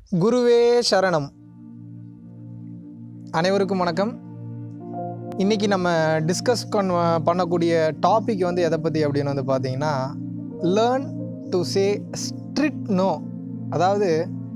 குருவே சரணம் அனைவருக்கும் வணக்கம் இன்றைக்கி நம்ம டிஸ்கஸ் பண்ணக்கூடிய டாபிக் வந்து எதை பற்றி அப்படின்னு வந்து பார்த்தீங்கன்னா learn to say strict no அதாவது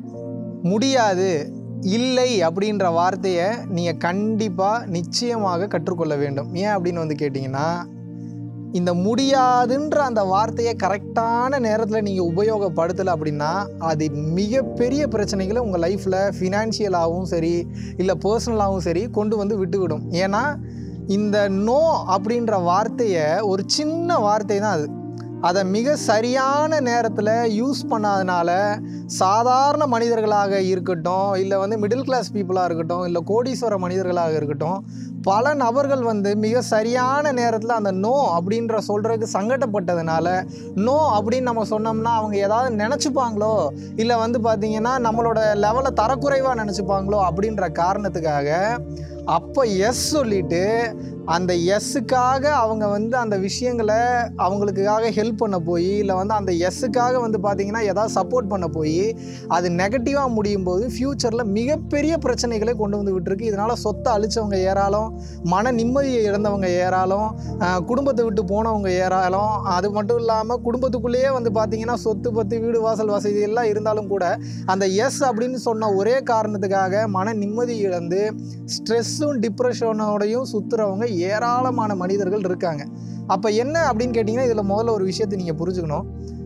முடியாது இல்லை அப்படின்ற வார்த்தையை நீங்கள் கண்டிப்பாக நிச்சயமாக கற்றுக்கொள்ள வேண்டும் ஏன் அப்படின்னு வந்து கேட்டிங்கன்னா இந்த முடியாதுன்ற அந்த வார்த்தையை கரெக்டான நேரத்தில் நீங்கள் உபயோகப்படுத்தலை அப்படின்னா அது மிகப்பெரிய பிரச்சனைகளை உங்கள் லைஃப்பில் ஃபினான்ஷியலாகவும் சரி இல்லை பர்சனலாகவும் சரி கொண்டு வந்து விட்டுவிடும் ஏன்னா இந்த நோ அப்படின்ற வார்த்தையை ஒரு சின்ன வார்த்தை தான் அது அதை மிக சரியான நேரத்தில் யூஸ் பண்ணாதனால சாதாரண மனிதர்களாக இருக்கட்டும் இல்லை வந்து மிடில் கிளாஸ் பீப்புளாக இருக்கட்டும் இல்லை கோடீஸ்வர மனிதர்களாக இருக்கட்டும் பல நபர்கள் வந்து மிக சரியான நேரத்தில் அந்த நோ அப்படின்ற சொல்கிறதுக்கு சங்கடப்பட்டதுனால நோ அப்படின்னு நம்ம சொன்னோம்னா அவங்க ஏதாவது நினச்சிப்பாங்களோ இல்லை வந்து பார்த்திங்கன்னா நம்மளோட லெவலை தரக்குறைவாக நினச்சிப்பாங்களோ அப்படின்ற காரணத்துக்காக அப்போ எஸ் சொல்லிட்டு அந்த எஸ்ஸுக்காக அவங்க வந்து அந்த விஷயங்களை அவங்களுக்காக ஹெல்ப் பண்ண போய் இல்லை வந்து அந்த எஸ்ஸுக்காக வந்து பார்த்திங்கன்னா ஏதாவது சப்போர்ட் பண்ண போய் அது நெகட்டிவாக முடியும் போது ஃப்யூச்சரில் மிகப்பெரிய பிரச்சனைகளை கொண்டு வந்து விட்டுருக்கு இதனால் சொத்தை அழிச்சவங்க ஏராளம் மன நிம்மதியை இழந்தவங்க ஏராளம் ஆஹ் குடும்பத்தை விட்டு போனவங்க ஏராளம் அது மட்டும் இல்லாமல் குடும்பத்துக்குள்ளேயே வந்து பார்த்திங்கன்னா சொத்து பத்து வீடு வாசல் வசதி எல்லாம் இருந்தாலும் கூட அந்த எஸ் அப்படின்னு சொன்ன ஒரே காரணத்துக்காக மன நிம்மதி இழந்து ஸ்ட்ரெஸ்ஸும் டிப்ரெஷனோடையும் சுற்றுறவங்க ஏராளமான மனிதர்கள் இருக்காங்க அப்போ என்ன அப்படின்னு கேட்டிங்கன்னா இதில் முதல்ல ஒரு விஷயத்தை நீங்கள் புரிஞ்சுக்கணும்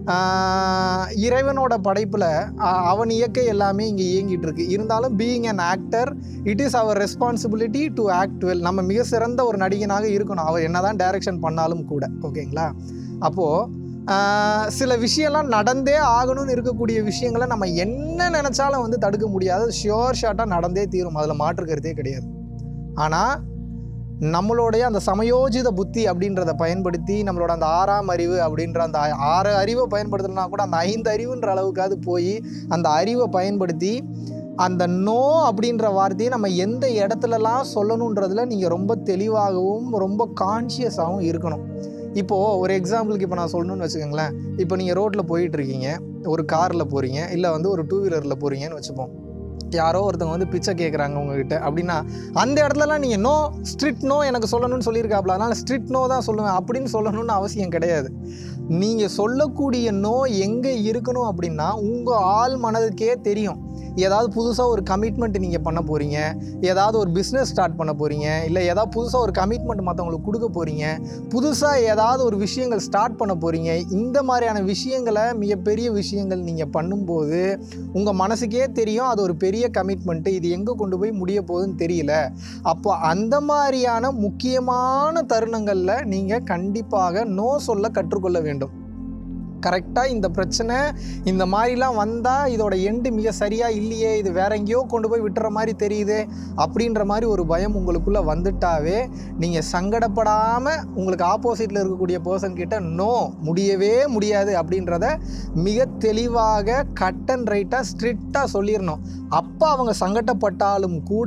ஆஹ் இறைவனோட படைப்பில் அவன் இயற்கை எல்லாமே இங்கே இயங்கிட்டு இருக்கு இருந்தாலும் being an actor it is our responsibility to act well நம்ம மிக சிறந்த ஒரு நடிகனாக இருக்கணும் அவர் என்னதான் டைரக்ஷன் பண்ணாலும் கூட ஓகேங்களா அப்போது ஆஹ் சில விஷயம்லாம் நடந்தே ஆகணும்னு இருக்கக்கூடிய விஷயங்களை நம்ம என்ன நினச்சாலும் வந்து தடுக்க முடியாது ஷியோர் ஷார்ட்டாக நடந்தே தீரும் அதில் மாற்று கருத்தே கிடையாது ஆனால் நம்மளுடைய அந்த சமயோஜித புத்தி அப்படின்றத பயன்படுத்தி நம்மளோட அந்த ஆறாம் அறிவு அப்படின்ற அந்த ஆறு அறிவை பயன்படுத்தலைனா கூட அந்த ஐந்து அறிவுன்ற அளவுக்காவது போய் அந்த அறிவை பயன்படுத்தி அந்த நோ அப்படின்ற வார்த்தையை நம்ம எந்த இடத்துலலாம் சொல்லணுன்றதுல நீங்கள் ரொம்ப தெளிவாகவும் ரொம்ப கான்ஷியஸாகவும் இருக்கணும் இப்போது ஒரு எக்ஸாம்பிளுக்கு இப்போ நான் சொல்லணும்னு வச்சுக்கோங்களேன் இப்போ நீங்கள் ரோட்டில் போயிட்டுருக்கீங்க ஒரு காரில் போகிறீங்க இல்லை வந்து ஒரு டூ வீலரில் போகிறீங்கன்னு வச்சுப்போம் யாரோ ஒருத்தவங்க வந்து பிச்சை கேட்குறாங்க உங்ககிட்ட அப்படின்னா அந்த இடத்துலலாம் நீங்கள் நோ ஸ்ட்ரிக்ட் நோ எனக்கு சொல்லணும்னு சொல்லியிருக்காப்ல அதனால் ஸ்ட்ரிக்ட் நோ தான் சொல்லுவேன் அப்படின்னு சொல்லணும்னு அவசியம் கிடையாது நீங்கள் சொல்லக்கூடிய நோ எங்கே இருக்கணும் அப்படின்னா உங்கள் ஆள் மனதுக்கே தெரியும் ஏதாவது புதுசாக ஒரு கமிட்மெண்ட் நீங்கள் பண்ண போகிறீங்க ஏதாவது ஒரு பிஸ்னஸ் ஸ்டார்ட் பண்ண போகிறீங்க இல்லை ஏதாவது புதுசாக ஒரு கமிட்மெண்ட் மற்றவங்களுக்கு கொடுக்க போகிறீங்க புதுசாக ஏதாவது ஒரு விஷயங்கள் ஸ்டார்ட் பண்ண போகிறீங்க இந்த மாதிரியான விஷயங்களை மிகப்பெரிய விஷயங்கள் நீங்கள் பண்ணும்போது உங்கள் மனசுக்கே தெரியும் அது ஒரு பெரிய கமிட்மெண்ட்டு இது எங்கே கொண்டு போய் முடிய போகுதுன்னு தெரியல அப்போ அந்த மாதிரியான முக்கியமான தருணங்களில் நீங்கள் கண்டிப்பாக நோ சொல்ல கற்றுக்கொள்ள வேண்டும் கரெக்டாக இந்த பிரச்சனை இந்த மாதிரிலாம் வந்தால் இதோட எண்டு மிக சரியாக இல்லையே இது வேற எங்கேயோ கொண்டு போய் விட்டுற மாதிரி தெரியுது அப்படின்ற மாதிரி ஒரு பயம் உங்களுக்குள்ளே வந்துட்டாவே நீங்கள் சங்கடப்படாமல் உங்களுக்கு ஆப்போசிட்டில் இருக்கக்கூடிய பர்சன் கிட்ட நோ முடியவே முடியாது அப்படின்றத மிக தெளிவாக கட் அண்ட் ரைட்டாக ஸ்ட்ரிக்டாக சொல்லிடணும் அப்போ அவங்க சங்கடப்பட்டாலும் கூட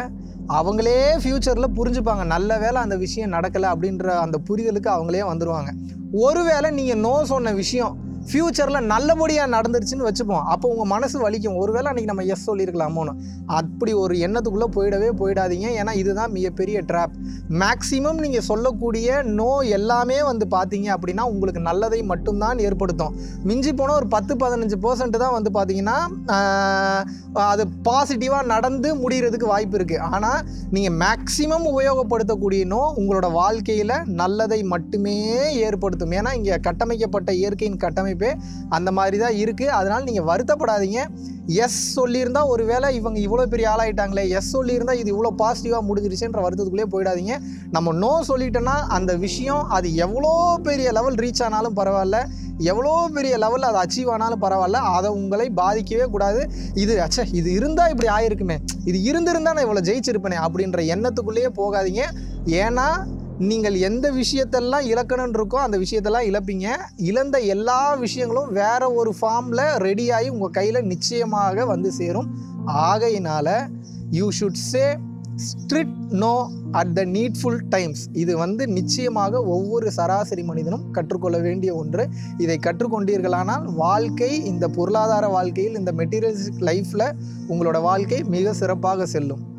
அவங்களே ஃப்யூச்சரில் புரிஞ்சுப்பாங்க நல்ல வேளை அந்த விஷயம் நடக்கலை அப்படின்ற அந்த புரிதலுக்கு அவங்களே வந்துடுவாங்க ஒருவேளை நீங்கள் நோ சொன்ன விஷயம் ஃப்யூச்சரில் நல்லபடியாக நடந்துருச்சுன்னு வச்சுப்போம் அப்போ உங்கள் மனசு வலிக்கும் ஒருவேளை அன்றைக்கி நம்ம எஸ் சொல்லியிருக்கலாமோன்னு அப்படி ஒரு எண்ணத்துக்குள்ளே போயிடவே போயிடாதீங்க ஏன்னா இதுதான் மிகப்பெரிய ட்ராப் மேக்ஸிமம் நீங்கள் சொல்லக்கூடிய நோ எல்லாமே வந்து பார்த்தீங்க அப்படின்னா உங்களுக்கு நல்லதை மட்டும்தான் ஏற்படுத்தும் மிஞ்சி போனால் ஒரு பத்து பதினஞ்சு பர்சன்ட் தான் வந்து பார்த்தீங்கன்னா ஆஹ், அது பாசிட்டிவாக நடந்து முடிகிறதுக்கு வாய்ப்பு இருக்குது ஆனால் நீங்கள் மேக்ஸிமம் உபயோகப்படுத்தக்கூடிய நோ உங்களோட வாழ்க்கையில் நல்லதை மட்டுமே ஏற்படுத்தும் ஏன்னா இங்கே கட்டமைக்கப்பட்ட இயற்கையின் கட்டமைப்பே அந்த மாதிரி தான் இருக்குது அதனால் நீங்கள் வருத்தப்படாதீங்க எஸ் சொல்லியிருந்தா ஒருவேளை இவங்க இவ்வளோ பெரிய ஆளாயிட்டாங்களே எஸ் சொல்லியிருந்தா இது இவ்வளோ பாசிட்டிவாக முடிஞ்சிருச்சுன்ற வருத்தத்துக்குள்ளே போயிடாதீங்க நம்ம நோ சொல்லிட்டோன்னா அந்த விஷயம் அது எவ்வளோ பெரிய லெவல் ரீச் ஆனாலும் பரவாயில்ல எவ்வளோ பெரிய லெவலில் அது அச்சீவ் ஆனாலும் பரவாயில்ல அதை உங்களை பாதிக்கவே கூடாது இது அச்சே இது இருந்தால் இப்படி ஆயிருக்குமே இது இருந்திருந்தா நான் இவ்வளோ ஜெயிச்சிருப்பேனே அப்படின்ற எண்ணத்துக்குள்ளேயே போகாதீங்க ஏன்னா நீங்கள் எந்த விஷயத்தெல்லாம் இழக்கணும்னு இருக்கோ அந்த விஷயத்தெல்லாம் இழப்பீங்க இழந்த எல்லா விஷயங்களும் வேற ஒரு ஃபார்மில் ரெடியாகி உங்கள் கையில் நிச்சயமாக வந்து சேரும் ஆகையினால you should say strict no at the needful times இது வந்து நிச்சயமாக ஒவ்வொரு சராசரி மனிதனும் கற்றுக்கொள்ள வேண்டிய ஒன்று இதை கற்றுக்கொண்டீர்களானால் வாழ்க்கை இந்த பொருளாதார வாழ்க்கையில் இந்த மெட்டீரியல்ஸ் லைஃப்பில் உங்களோட வாழ்க்கை மிக சிறப்பாக செல்லும்